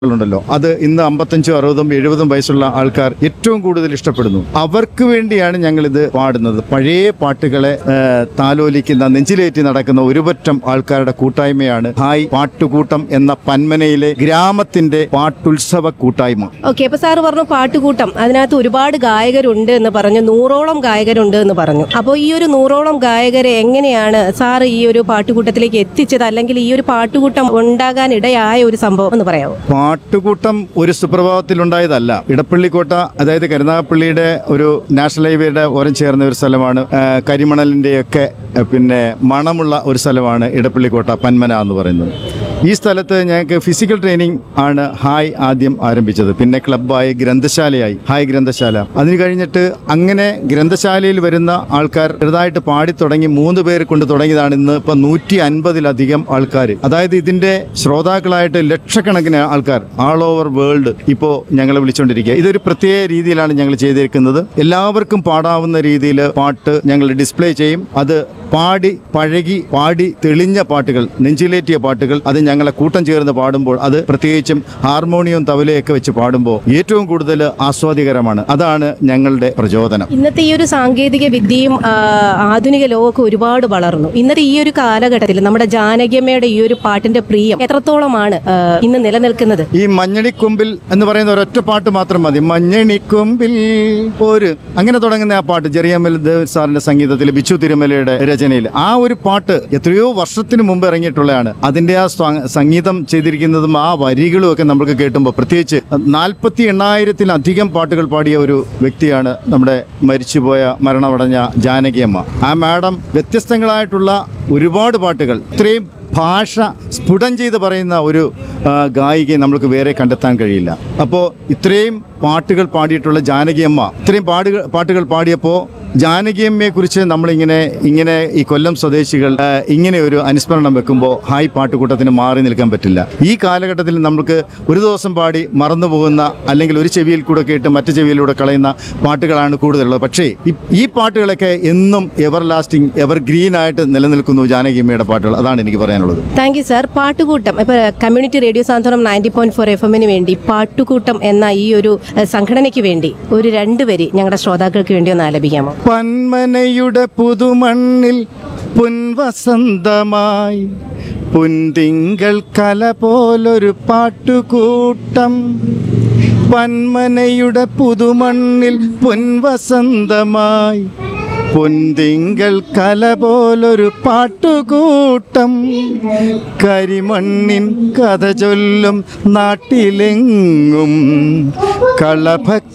ഉണ്ടല്ലോ അത് ഇന്ന് അമ്പത്തഞ്ചും അറുപതും എഴുപതും വയസ്സുള്ള ആൾക്കാർ ഏറ്റവും കൂടുതൽ ഇഷ്ടപ്പെടുന്നു അവർക്ക് വേണ്ടിയാണ് ഞങ്ങൾ ഇത് പാടുന്നത് പഴയ പാട്ടുകളെ ആ, താലോലിക്കുന്ന നെഞ്ചിലേറ്റി നടക്കുന്ന ഒരുപറ്റം ആൾക്കാരുടെ കൂട്ടായ്മയാണ് ഹായ് പാട്ടുകൂട്ടം എന്ന പന്മനയിലെ ഗ്രാമത്തിന്റെ പാട്ടുത്സവ കൂട്ടായ്മ ഓക്കെ അപ്പൊ സാറ് പറഞ്ഞു പാട്ടുകൂട്ടം അതിനകത്ത് ഒരുപാട് ഗായകരുണ്ട് എന്ന് പറഞ്ഞു നൂറോളം ഗായകരുണ്ട് എന്ന് പറഞ്ഞു അപ്പോൾ ഈ ഒരു നൂറോളം ഗായകരെ എങ്ങനെയാണ് സാറ് ഈ ഒരു പാട്ടുകൂട്ടത്തിലേക്ക് എത്തിച്ചത് അല്ലെങ്കിൽ ഈ ഒരു പാട്ടുകൂട്ടം ഉണ്ടാകാൻ ഇടയായ ഒരു സംഭവം എന്ന് പറയാമോ പാട്ടുകൂട്ടം ഒരു സുപ്രഭാതത്തിൽ ഉണ്ടായതല്ല ഇടപ്പള്ളിക്കോട്ട അതായത് കരുനാഗപ്പള്ളിയുടെ ഒരു നാഷണൽ ഹൈവേയുടെ ഓരം ചേർന്ന ഒരു സ്ഥലമാണ് ആ, കരിമണലിന്റെയൊക്കെ ആ, പിന്നെ മണമുള്ള ഒരു സ്ഥലമാണ് ഇടപ്പള്ളിക്കോട്ട പന്മന എന്ന് പറയുന്നത് ഈ സ്ഥലത്ത് ഞങ്ങൾക്ക് ഫിസിക്കൽ ട്രെയിനിങ് ആണ് ഹായ് ആദ്യം ആരംഭിച്ചത് പിന്നെ ക്ലബ്ബായി ഗ്രന്ഥശാലയായി ഹായ് ഗ്രന്ഥശാല അതിന് കഴിഞ്ഞിട്ട് അങ്ങനെ ഗ്രന്ഥശാലയിൽ വരുന്ന ആൾക്കാർ ചെറുതായിട്ട് പാടി തുടങ്ങി മൂന്ന് പേർ കൊണ്ട് തുടങ്ങിയതാണ് ഇന്ന് ഇപ്പൊ നൂറ്റി അൻപതിലധികം ആൾക്കാർ അതായത് ഇതിന്റെ ശ്രോതാക്കളായിട്ട് ലക്ഷക്കണക്കിന് ആൾക്കാർ ആൾ ഓവർ വേൾഡ് ഇപ്പോൾ ഞങ്ങളെ വിളിച്ചുകൊണ്ടിരിക്കുക ഇതൊരു പ്രത്യേക രീതിയിലാണ് ഞങ്ങൾ ചെയ്തിരിക്കുന്നത് എല്ലാവർക്കും പാടാവുന്ന രീതിയിൽ പാട്ട് ഞങ്ങൾ ഡിസ്പ്ലേ ചെയ്യും അത് പാടി പഴകി പാടി തെളിഞ്ഞ പാട്ടുകൾ നെഞ്ചിലേറ്റിയ പാട്ടുകൾ അത് ഞങ്ങളെ കൂട്ടം ചേർന്ന് പാടുമ്പോൾ അത് പ്രത്യേകിച്ചും ഹാർമോണിയം തവലയൊക്കെ വെച്ച് പാടുമ്പോൾ ഏറ്റവും കൂടുതൽ ആസ്വാദികരമാണ് അതാണ് ഞങ്ങളുടെ പ്രചോദനം ഇന്നത്തെ ഈ ഒരു സാങ്കേതിക വിദ്യയും ആ, ആധുനിക ലോകമൊക്കെ ഒരുപാട് വളർന്നു ഇന്നത്തെ ഈ ഒരു കാലഘട്ടത്തിൽ നമ്മുടെ ജാനകിയമ്മയുടെ ഈ ഒരു പാട്ടിന്റെ പ്രിയം എത്രത്തോളമാണ് ആ, ഇന്ന് നിലനിൽക്കുന്നത് ഈ മഞ്ഞണിക്കൊമ്പിൽ എന്ന് പറയുന്ന ഒരൊറ്റ പാട്ട് മാത്രം മതി മഞ്ഞണിക്കൊമ്പിൽ ഒരു അങ്ങനെ തുടങ്ങുന്ന ആ പാട്ട് ചെറിയമ്മൽ ദേവ് സാറിന്റെ സംഗീതത്തിൽ ബിച്ചു തിരുമലയുടെ രചനയിൽ ആ ഒരു പാട്ട് എത്രയോ വർഷത്തിന് മുമ്പ് ഇറങ്ങിയിട്ടുള്ളതാണ് അതിന്റെ ആ സ്വാ- സംഗീതം ചെയ്തിരിക്കുന്നതും ആ വരികളും ഒക്കെ നമുക്ക് കേട്ടുമ്പോൾ പ്രത്യേകിച്ച് നാൽപ്പത്തി എണ്ണായിരത്തിലധികം പാട്ടുകൾ പാടിയ ഒരു വ്യക്തിയാണ് നമ്മുടെ മരിച്ചുപോയ മരണമടഞ്ഞ ജാനകിയമ്മ ആ മാഡം വ്യത്യസ്തങ്ങളായിട്ടുള്ള ഒരുപാട് പാട്ടുകൾ ഇത്രയും ഭാഷ സ്ഫുടം ചെയ്ത് പറയുന്ന ഒരു ആ, ഗായികയെ നമുക്ക് വേറെ കണ്ടെത്താൻ കഴിയില്ല അപ്പോൾ ഇത്രയും പാട്ടുകൾ പാടിയിട്ടുള്ള ജാനകിയമ്മ ഇത്രയും പാടുകൾ പാട്ടുകൾ പാടിയപ്പോൾ ജാനകിയമ്മയെ കുറിച്ച് നമ്മളിങ്ങനെ ഇങ്ങനെ ഈ കൊല്ലം സ്വദേശികൾ ആ, ഇങ്ങനെ ഒരു അനുസ്മരണം വെക്കുമ്പോൾ ഹായ് പാട്ടുകൂട്ടത്തിന് മാറി നിൽക്കാൻ പറ്റില്ല ഈ കാലഘട്ടത്തിൽ നമുക്ക് ഒരു ദിവസം പാടി മറന്നു പോകുന്ന അല്ലെങ്കിൽ ഒരു ചെവിയിൽ കൂടെ കേട്ട് മറ്റു ചെവിയിലൂടെ കളയുന്ന പാട്ടുകളാണ് കൂടുതലുള്ളത് പക്ഷേ ഈ- ഈ പാട്ടുകളൊക്കെ എന്നും എവർ ലാസ്റ്റിംഗ് എവർ ഗ്രീൻ ആയിട്ട് നിലനിൽക്കുന്നു ജാനകിയമ്മയുടെ പാട്ടുകൾ അതാണ് എനിക്ക് പറയാനുള്ളത് താങ്ക് യു സാർ പാട്ടുകൂട്ടം ഇപ്പൊ community radio Santhwanam ninety point four F എമ്മിന് വേണ്ടി പാട്ടുകൂട്ടം എന്ന ഈ ഒരു ഏഹ്, സംഘടനയ്ക്ക് വേണ്ടി ഒരു രണ്ട് വരി ഞങ്ങളുടെ ശ്രോതാക്കൾക്ക് വേണ്ടി ഒന്ന് ആലപിക്കാമോ പന്മനയുടെ പുതുമണ്ണിൽ പുൻവസന്തമായി പുൻതിങ്കൾ കല പോലൊരു പാട്ടുകൂട്ടം പന്മനയുടെ പുതുമണ്ണിൽ പുൻവസന്തമായി പൊന്തിങ്കൾ കല പോലൊരു പാട്ടുകൂട്ടം കരിമണ്ണിൻ കഥ ചൊല്ലും നാട്ടിലെങ്ങും കളഭ